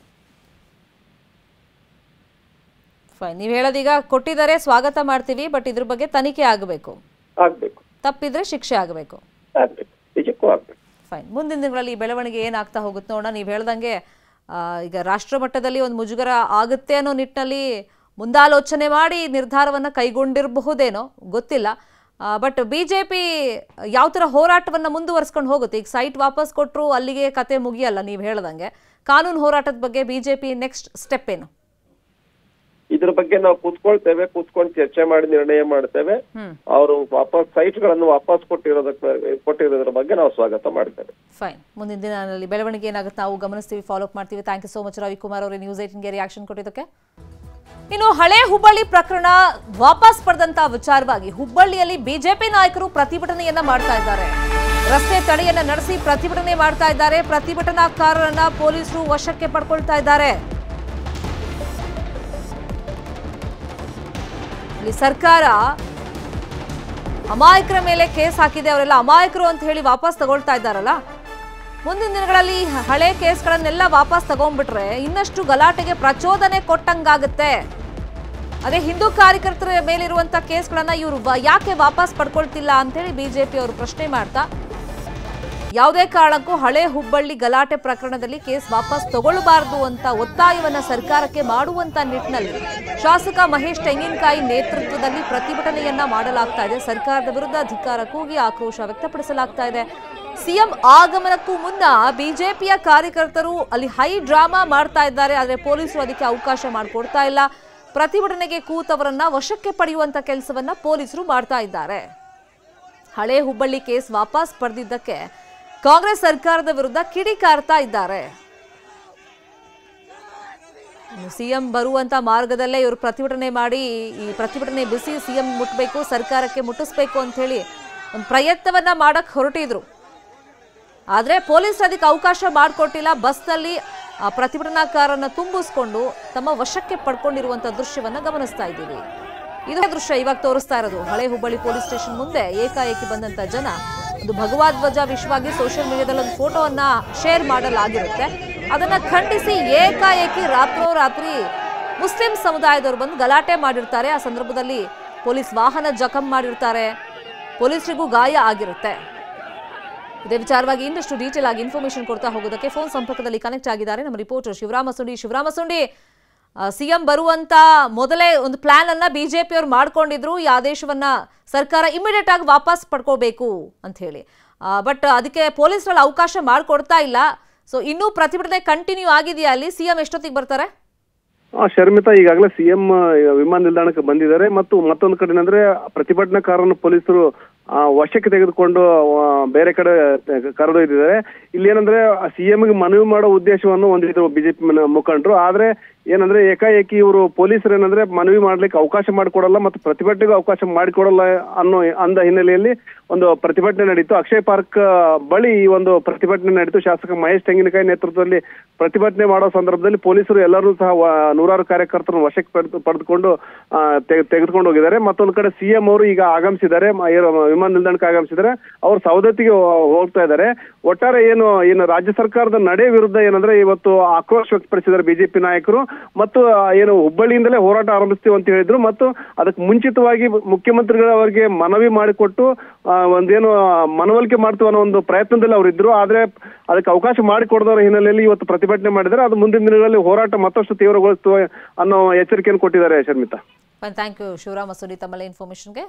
Speaker 1: ಫೈನ್ ನೀವು ಹೇಳೋದೀಗ ಕೊಟ್ಟಿದ್ದಾರೆ ಸ್ವಾಗತ ಮಾಡ್ತೀವಿ ಬಟ್ ಇದ್ರ ಬಗ್ಗೆ ತನಿಖೆ ಆಗಬೇಕು
Speaker 4: ಆಗ್ಬೇಕು
Speaker 1: ತಪ್ಪಿದ್ರೆ ಶಿಕ್ಷೆ ಆಗಬೇಕು
Speaker 4: ಆಗ್ಬೇಕು ನಿಜಕ್ಕೂ ಆಗ್ಬೇಕು
Speaker 1: ಫೈನ್ ಮುಂದಿನ ದಿನಗಳಲ್ಲಿ ಈ ಬೆಳವಣಿಗೆ ಏನಾಗ್ತಾ ಹೋಗುತ್ತೆ ನೋಡೋಣ ನೀವು ಹೇಳ್ದಂಗೆ ಆ, ಈಗ ರಾಷ್ಟ್ರ ಮಟ್ಟದಲ್ಲಿ ಒಂದು ಮುಜುಗರ ಆಗುತ್ತೆ ಅನ್ನೋ ನಿಟ್ಟಿನಲ್ಲಿ ಮುಂದಾಲೋಚನೆ ಮಾಡಿ ನಿರ್ಧಾರವನ್ನು ಕೈಗೊಂಡಿರಬಹುದೇನೋ ಗೊತ್ತಿಲ್ಲ ಬಟ್ ಬಿ ಜೆ ಪಿ ಯಾವ ಥರ ಹೋರಾಟವನ್ನು ಮುಂದುವರ್ಸ್ಕೊಂಡು ಹೋಗುತ್ತೆ ಈಗ ಸೈಟ್ ವಾಪಸ್ ಕೊಟ್ಟರು ಅಲ್ಲಿಗೆ ಕತೆ ಮುಗಿಯಲ್ಲ ನೀವು ಹೇಳ್ದಂಗೆ ಕಾನೂನು ಹೋರಾಟದ ಬಗ್ಗೆ B J P next step ಏನು
Speaker 4: ಇದ್ರ ಬಗ್ಗೆ ನಾವು ಕೂತ್ಕೊಳ್ತೇವೆ ಕೂತ್ಕೊಂಡು ಚರ್ಚೆ ಮಾಡಿ ನಿರ್ಣಯ ಮಾಡ್ತೇವೆ
Speaker 1: ಹ್ಮ್
Speaker 4: ಅವರು ವಾಪಸ್ ಸೈಟ್ ಗಳನ್ನು ವಾಪಸ್ ಕೊಟ್ಟಿರೋದಕ್ಕೆ ಕೊಟ್ಟಿರೋದ್ರ ಬಗ್ಗೆ ನಾವು ಸ್ವಾಗತ ಮಾಡ್ತೇವೆ
Speaker 1: ಫೈನ್ ಮುಂದಿನ ದಿನಗಳಲ್ಲಿ ಬೆಳವಣಿಗೆ ಏನಾಗುತ್ತೆ ನಾವು ಗಮನಿಸ್ತೀವಿ ಫಾಲೋ ಅಪ್ ಮಾಡ್ತೀವಿ thank you so much Ravikumar ಅವರೇ ನ್ಯೂಸ್ ಏಟಿನ್ಗೆ ರಿಯಾಕ್ಷನ್ ಕೊಟ್ಟಿದ್ದಕ್ಕೆ ಇನ್ನು ಹಳೆ ಹುಬ್ಬಳ್ಳಿ ಪ್ರಕರಣ ವಾಪಸ್ ಪಡೆದಂತ ವಿಚಾರವಾಗಿ ಹುಬ್ಬಳ್ಳಿಯಲ್ಲಿ ಬಿಜೆಪಿ ನಾಯಕರು ಪ್ರತಿಭಟನೆಯನ್ನ ಮಾಡ್ತಾ ಇದ್ದಾರೆ ರಸ್ತೆ ತಡೆಯನ್ನ ನಡೆಸಿ ಪ್ರತಿಭಟನೆ ಮಾಡ್ತಾ ಇದ್ದಾರೆ ಪ್ರತಿಭಟನಾಕಾರರನ್ನ ಪೊಲೀಸರು ವಶಕ್ಕೆ ಪಡ್ಕೊಳ್ತಾ ಇದ್ದಾರೆ ಇಲ್ಲಿ ಸರ್ಕಾರ ಅಮಾಯಕರ ಮೇಲೆ ಕೇಸ್ ಹಾಕಿದೆ ಅವರೆಲ್ಲ ಅಮಾಯಕರು ಅಂತ ಹೇಳಿ ವಾಪಸ್ ತಗೊಳ್ತಾ ಇದ್ದಾರಲ್ಲ ಮುಂದಿನ ದಿನಗಳಲ್ಲಿ ಹಳೆ ಕೇಸ್ಗಳನ್ನೆಲ್ಲ ವಾಪಸ್ ತಗೊಂಡ್ಬಿಟ್ರೆ ಇನ್ನಷ್ಟು ಗಲಾಟೆಗೆ ಪ್ರಚೋದನೆ ಕೊಟ್ಟಂಗಾಗುತ್ತೆ ಅದೇ ಹಿಂದೂ ಕಾರ್ಯಕರ್ತರ ಮೇಲಿರುವಂತ ಕೇಸ್ಗಳನ್ನ ಇವರು ಯಾಕೆ ವಾಪಸ್ ಪಡ್ಕೊಳ್ತಿಲ್ಲ ಅಂತೇಳಿ ಬಿಜೆಪಿ ಅವರು ಪ್ರಶ್ನೆ ಮಾಡ್ತಾ ಯಾವುದೇ ಕಾರಣಕ್ಕೂ ಹಳೆ ಹುಬ್ಬಳ್ಳಿ ಗಲಾಟೆ ಪ್ರಕರಣದಲ್ಲಿ ಕೇಸ್ ವಾಪಸ್ ತಗೊಳ್ಳಬಾರದು ಅಂತ ಒತ್ತಾಯವನ್ನ ಸರ್ಕಾರಕ್ಕೆ ಮಾಡುವಂತ ನಿಟ್ಟಿನಲ್ಲಿ ಶಾಸಕ ಮಹೇಶ್ ತೆಂಗಿನಕಾಯಿ ನೇತೃತ್ವದಲ್ಲಿ ಪ್ರತಿಭಟನೆಯನ್ನ ಮಾಡಲಾಗ್ತಾ ಇದೆ ಸರ್ಕಾರದ ವಿರುದ್ಧ ಧಿಕ್ಕಾರ ಕೂಗಿ ಆಕ್ರೋಶ ವ್ಯಕ್ತಪಡಿಸಲಾಗ್ತಾ ಇದೆ ಸಿಎಂ ಆಗಮನಕ್ಕೂ ಮುನ್ನ ಬಿಜೆಪಿಯ ಕಾರ್ಯಕರ್ತರು ಅಲ್ಲಿ ಹೈ ಡ್ರಾಮಾ ಮಾಡ್ತಾ ಇದ್ದಾರೆ ಆದರೆ ಪೊಲೀಸರು ಅದಕ್ಕೆ ಅವಕಾಶ ಮಾಡಿಕೊಡ್ತಾ ಇಲ್ಲ ಪ್ರತಿಭಟನೆಗೆ ಕೂತವರನ್ನ ವಶಕ್ಕೆ ಪಡೆಯುವಂತ ಕೆಲಸವನ್ನ ಪೊಲೀಸರು ಮಾಡ್ತಾ ಇದ್ದಾರೆ ಹಳೆ ಹುಬ್ಬಳ್ಳಿ ಕೇಸ್ ವಾಪಸ್ ಪಡೆದಿದ್ದಕ್ಕೆ ಕಾಂಗ್ರೆಸ್ ಸರ್ಕಾರದ ವಿರುದ್ಧ ಕಿಡಿಕಾರ್ತಾ ಇದ್ದಾರೆ ಇನ್ನು ಸಿಎಂ ಬರುವಂತ ಮಾರ್ಗದಲ್ಲೇ ಇವರು ಪ್ರತಿಭಟನೆ ಮಾಡಿ ಈ ಪ್ರತಿಭಟನೆ ಬಿಸಿ ಸಿಎಂ ಮುಟ್ಟಬೇಕು ಸರ್ಕಾರಕ್ಕೆ ಮುಟ್ಟಿಸ್ಬೇಕು ಅಂತ ಹೇಳಿ ಒಂದು ಪ್ರಯತ್ನವನ್ನ ಮಾಡಕ್ ಹೊರಟಿದ್ರು ಆದರೆ ಪೊಲೀಸ್ ಅದಕ್ಕೆ ಅವಕಾಶ ಮಾಡಿಕೊಟ್ಟಿಲ್ಲ ಬಸ್ನಲ್ಲಿ ಆ ಪ್ರತಿಭಟನಾಕಾರರನ್ನ ತುಂಬಿಸ್ಕೊಂಡು ತಮ್ಮ ವಶಕ್ಕೆ ಪಡ್ಕೊಂಡಿರುವಂಥ ದೃಶ್ಯವನ್ನ ಗಮನಿಸ್ತಾ ಇದ್ದೀವಿ ಇದೇ ದೃಶ್ಯ ಇವಾಗ ತೋರಿಸ್ತಾ ಇರೋದು ಹಳೆ ಹುಬ್ಬಳ್ಳಿ ಪೊಲೀಸ್ ಸ್ಟೇಷನ್ ಮುಂದೆ ಏಕಾಏಕಿ ಬಂದಂತ ಜನ ಒಂದು ಭಗವಾ ಧ್ವಜ ವಿಶ್ವವಾಗಿ ಸೋಷಿಯಲ್ ಮೀಡಿಯಾದಲ್ಲಿ ಒಂದು ಫೋಟೋವನ್ನ ಶೇರ್ ಮಾಡಲಾಗಿರುತ್ತೆ ಅದನ್ನ ಖಂಡಿಸಿ ಏಕಾಏಕಿ ರಾತ್ರೋರಾತ್ರಿ ಮುಸ್ಲಿಂ ಸಮುದಾಯದವರು ಬಂದು ಗಲಾಟೆ ಮಾಡಿರ್ತಾರೆ ಆ ಸಂದರ್ಭದಲ್ಲಿ ಪೊಲೀಸ್ ವಾಹನ ಜಖಂ ಮಾಡಿರ್ತಾರೆ ಪೊಲೀಸರಿಗೂ ಗಾಯ ಆಗಿರುತ್ತೆ ಇದೇ ವಿಚಾರವಾಗಿ ಇನ್ನಷ್ಟು ಡೀಟೇಲ್ ಆಗಿ ಇನ್ಫಾರ್ಮೇಶನ್ ಕೊಡ್ತಾ ಹೋಗೋದಕ್ಕೆ ಫೋನ್ ಸಂಪರ್ಕದಲ್ಲಿ ಕನೆಕ್ಟ್ ಆಗಿದ್ದಾರೆ ನಮ್ಮ ರಿಪೋರ್ಟರ್ ಶಿವರಾಮ ಸುಂಡಿ ಶಿವರಾಮ ಸುಂಡಿ ಸಿಎಂ ಬರುವಂತ ಮೊದಲೇ ಒಂದು ಪ್ಲಾನ್ ಅನ್ನ ಬಿಜೆಪಿ ಅವರು ಮಾಡ್ಕೊಂಡಿದ್ರು ಈ ಆದೇಶವನ್ನ ಸರ್ಕಾರ ಇಮಿಡಿಯೇಟ್ ಆಗಿ ವಾಪಸ್ ಪಡ್ಕೋಬೇಕು ಅಂತ ಹೇಳಿ ಬಟ್ ಅದಕ್ಕೆ ಪೊಲೀಸರಲ್ಲಿ ಅವಕಾಶ ಮಾಡಿಕೊಡ್ತಾ ಇಲ್ಲ ಸೊ ಇನ್ನೂ ಪ್ರತಿಭಟನೆ ಕಂಟಿನ್ಯೂ ಆಗಿದೆಯಾ ಅಲ್ಲಿ ಸಿಎಂ ಎಷ್ಟೊತ್ತಿಗೆ ಬರ್ತಾರೆ
Speaker 5: ಆ, ಶರ್ಮಿತಾ ಈಗಾಗಲೇ ಸಿಎಂ ವಿಮಾನ ನಿಲ್ದಾಣಕ್ಕೆ ಬಂದಿದ್ದಾರೆ ಮತ್ತು ಮತ್ತೊಂದು ಕಡೆ ಏನಂದ್ರೆ ಪ್ರತಿಭಟನಾಕಾರರನ್ನು ಪೊಲೀಸರು ಆ, ವಶಕ್ಕೆ ತೆಗೆದುಕೊಂಡು ಆ, ಬೇರೆ ಕಡೆ ಕರೆದೊಯ್ದಿದ್ದಾರೆ ಇಲ್ಲಿ ಏನಂದ್ರೆ ಸಿಎಂಗೆ ಮನವಿ ಮಾಡೋ ಉದ್ದೇಶವನ್ನು ಹೊಂದಿದ್ರು ಬಿಜೆಪಿ ಮುಖಂಡರು ಆದ್ರೆ ಏನಂದ್ರೆ ಏಕಾಏಕಿ ಇವರು ಪೊಲೀಸರು ಏನಂದ್ರೆ ಮನವಿ ಮಾಡ್ಲಿಕ್ಕೆ ಅವಕಾಶ ಮಾಡಿಕೊಡಲ್ಲ ಮತ್ತು ಪ್ರತಿಭಟನೆಗೂ ಅವಕಾಶ ಮಾಡಿಕೊಡಲ್ಲ ಅನ್ನೋ ಅಂದ ಹಿನ್ನೆಲೆಯಲ್ಲಿ ಒಂದು ಪ್ರತಿಭಟನೆ ನಡೀತು ಅಕ್ಷಯ್ ಪಾರ್ಕ್ ಬಳಿ ಈ ಒಂದು ಪ್ರತಿಭಟನೆ ನಡೀತು ಶಾಸಕ ಮಹೇಶ್ ತೆಂಗಿನಕಾಯಿ ನೇತೃತ್ವದಲ್ಲಿ ಪ್ರತಿಭಟನೆ ಮಾಡೋ ಸಂದರ್ಭದಲ್ಲಿ ಪೊಲೀಸರು ಎಲ್ಲರೂ ಸಹ ವ- ನೂರಾರು ಕಾರ್ಯಕರ್ತರನ್ನು ವಶಕ್ಕೆ ಪಡೆದು ಪಡೆದುಕೊಂಡು ಆ, ತೆಗೆ- ತೆಗೆದುಕೊಂಡು ಹೋಗಿದ್ದಾರೆ ಮತ್ತೊಂದು ಕಡೆ ಸಿಎಂ ಅವರು ಈಗ ಆಗಮಿಸಿದ್ದಾರೆ ಮ- ಏರೋ- ವಿಮಾನ ನಿಲ್ದಾಣಕ್ಕೆ ಆಗಮಿಸಿದ್ದಾರೆ ಅವರು ಸವದತ್ತಿಗೆ ಹೋ- ಹೋಗ್ತಾ ಇದ್ದಾರೆ ಒಟ್ಟಾರೆ ಏನು ಏನು ರಾಜ್ಯ ಸರ್ಕಾರದ ನಡೆ ವಿರುದ್ಧ ಏನಂದ್ರೆ ಇವತ್ತು ಆಕ್ರೋಶ ವ್ಯಕ್ತಪಡಿಸಿದ್ದಾರೆ ಬಿಜೆಪಿ ನಾಯಕರು ಮತ್ತು ಆ, ಏನು ಹುಬ್ಬಳ್ಳಿಯಿಂದಲೇ ಹೋರಾಟ ಆರಂಭಿಸ್ತೀವಿ ಅಂತ ಹೇಳಿದ್ರು ಮತ್ತು ಅದಕ್ಕೆ ಮುಂಚಿತವಾಗಿ ಮುಖ್ಯಮಂತ್ರಿಗಳವರಿಗೆ ಮನವಿ ಮಾಡಿಕೊಟ್ಟು ಆ, ಒಂದೇನು ಮನವೊಲಿಕೆ ಮಾಡ್ತೀವಿ ಅನ್ನೋ ಒಂದು ಪ್ರಯತ್ನದಲ್ಲಿ ಅವರು ಇದ್ರು ಆದ್ರೆ ಅದಕ್ಕೆ ಅವಕಾಶ ಮಾಡಿಕೊಡದವರ ಹಿನ್ನೆಲೆಯಲ್ಲಿ ಇವತ್ತು ಪ್ರತಿಭಟನೆ ಮಾಡಿದ್ದಾರೆ ಅದು ಮುಂದಿನ ದಿನಗಳಲ್ಲಿ ಹೋರಾಟ ಮತ್ತಷ್ಟು ತೀವ್ರಗೊಳಿಸುವ ಅನ್ನೋ ಎಚ್ಚರಿಕೆಯನ್ನು ಕೊಟ್ಟಿದ್ದಾರೆ ಶರ್ಮಿತಾ
Speaker 1: ಥ್ಯಾಂಕ್ ಯು ಶಿವರಾಮ ಸುನಿ ತಮ್ಮಲ್ಲಿ ಇನ್ಫಾರ್ಮೇಶನ್ಗೆ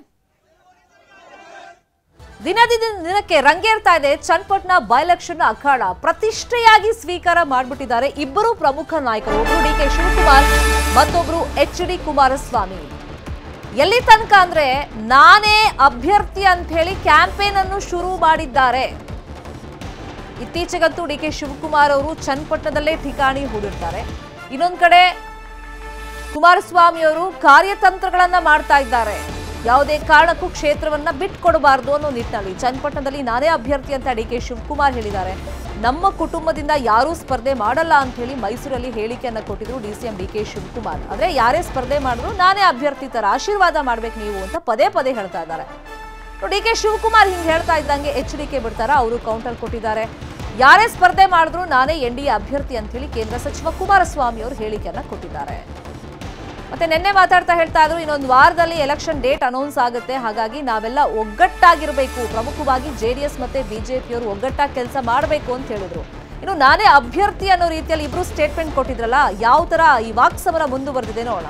Speaker 1: ದಿನದಿಂದ ದಿನಕ್ಕೆ ರಂಗೇರ್ತಾ ಇದೆ ಚನ್ನಪಟ್ಟಣ ಬೈಲೆಕ್ಷನ್ ಅಖಾಡ ಪ್ರತಿಷ್ಠೆಯಾಗಿ ಸ್ವೀಕಾರ ಮಾಡಿಬಿಟ್ಟಿದ್ದಾರೆ ಇಬ್ಬರು ಪ್ರಮುಖ ನಾಯಕರು ಒಬ್ರು ಡಿ ಕೆ ಶಿವಕುಮಾರ್ ಮತ್ತೊಬ್ರು ಎಚ್ ಡಿ ಕುಮಾರಸ್ವಾಮಿ ಎಲ್ಲಿ ತನಕ ಅಂದ್ರೆ ನಾನೇ ಅಭ್ಯರ್ಥಿ ಅಂತ ಹೇಳಿ ಕ್ಯಾಂಪೇನ್ ಅನ್ನು ಶುರು ಮಾಡಿದ್ದಾರೆ ಇತ್ತೀಚೆಗಂತೂ ಡಿ ಕೆ ಶಿವಕುಮಾರ್ ಅವರು ಚನ್ನಪಟ್ಟಣದಲ್ಲೇ ಠಿಕಾಣಿ ಹೂಡಿರ್ತಾರೆ ಇನ್ನೊಂದ್ ಕಡೆ ಕುಮಾರಸ್ವಾಮಿ ಅವರು ಕಾರ್ಯತಂತ್ರಗಳನ್ನ ಮಾಡ್ತಾ ಇದ್ದಾರೆ ಯಾವುದೇ ಕಾರಣಕ್ಕೂ ಕ್ಷೇತ್ರವನ್ನ ಬಿಟ್ಕೊಡಬಾರದು ಅನ್ನೋ ನಿಟ್ಟಿನಲ್ಲಿ ಚನ್ನಪಟ್ಟಣದಲ್ಲಿ ನಾನೇ ಅಭ್ಯರ್ಥಿ ಅಂತ ಡಿ ಕೆ ಶಿವಕುಮಾರ್ ಹೇಳಿದ್ದಾರೆ ನಮ್ಮ ಕುಟುಂಬದಿಂದ ಯಾರೂ ಸ್ಪರ್ಧೆ ಮಾಡಲ್ಲ ಅಂತ ಹೇಳಿ ಮೈಸೂರಲ್ಲಿ ಹೇಳಿಕೆಯನ್ನ ಕೊಟ್ಟಿದ್ರು D C M D K Shivakumar ಆದ್ರೆ ಯಾರೇ ಸ್ಪರ್ಧೆ ಮಾಡಿದ್ರು ನಾನೇ ಅಭ್ಯರ್ಥಿ ತರ ಆಶೀರ್ವಾದ ಮಾಡ್ಬೇಕು ನೀವು ಅಂತ ಪದೇ ಪದೇ ಹೇಳ್ತಾ ಇದ್ದಾರೆ ಡಿ ಕೆ ಶಿವಕುಮಾರ್ ಹಿಂಗೆ ಹೇಳ್ತಾ ಇದ್ದಂಗೆ ಎಚ್ ಡಿ ಕೆ ಬಿಡ್ತಾರ ಅವರು ಕೌಂಟರ್ ಕೊಟ್ಟಿದ್ದಾರೆ ಯಾರೇ ಸ್ಪರ್ಧೆ ಮಾಡಿದ್ರು ನಾನೇ ಎನ್ ಡಿ ಎ ಅಭ್ಯರ್ಥಿ ಅಂತ ಹೇಳಿ ಕೇಂದ್ರ ಸಚಿವ ಕುಮಾರಸ್ವಾಮಿ ಅವರು ಹೇಳಿಕೆಯನ್ನ ಕೊಟ್ಟಿದ್ದಾರೆ ಮತ್ತೆ ನಿನ್ನೆ ಮಾತಾಡ್ತಾ ಹೇಳ್ತಾ ಇದ್ರು ಇನ್ನೊಂದು ವಾರದಲ್ಲಿ ಎಲೆಕ್ಷನ್ ಡೇಟ್ ಅನೌನ್ಸ್ ಆಗುತ್ತೆ ಹಾಗಾಗಿ ನಾವೆಲ್ಲ ಒಗ್ಗಟ್ಟಾಗಿರ್ಬೇಕು ಪ್ರಮುಖವಾಗಿ ಜೆಡಿಎಸ್ ಮತ್ತೆ ಬಿಜೆಪಿಯವರು ಒಗ್ಗಟ್ಟಾಗಿ ಕೆಲಸ ಮಾಡಬೇಕು ಅಂತ ಹೇಳಿದ್ರು ಇನ್ನು ನಾನೇ ಅಭ್ಯರ್ಥಿ ಅನ್ನೋ ರೀತಿಯಲ್ಲಿ ಇಬ್ರು ಸ್ಟೇಟ್ಮೆಂಟ್ ಕೊಟ್ಟಿದ್ರಲ್ಲ ಯಾವ ತರ ಈ ವಾಕ್ಸಮರ ಮುಂದುವರೆದಿದೆ ನೋಡೋಣ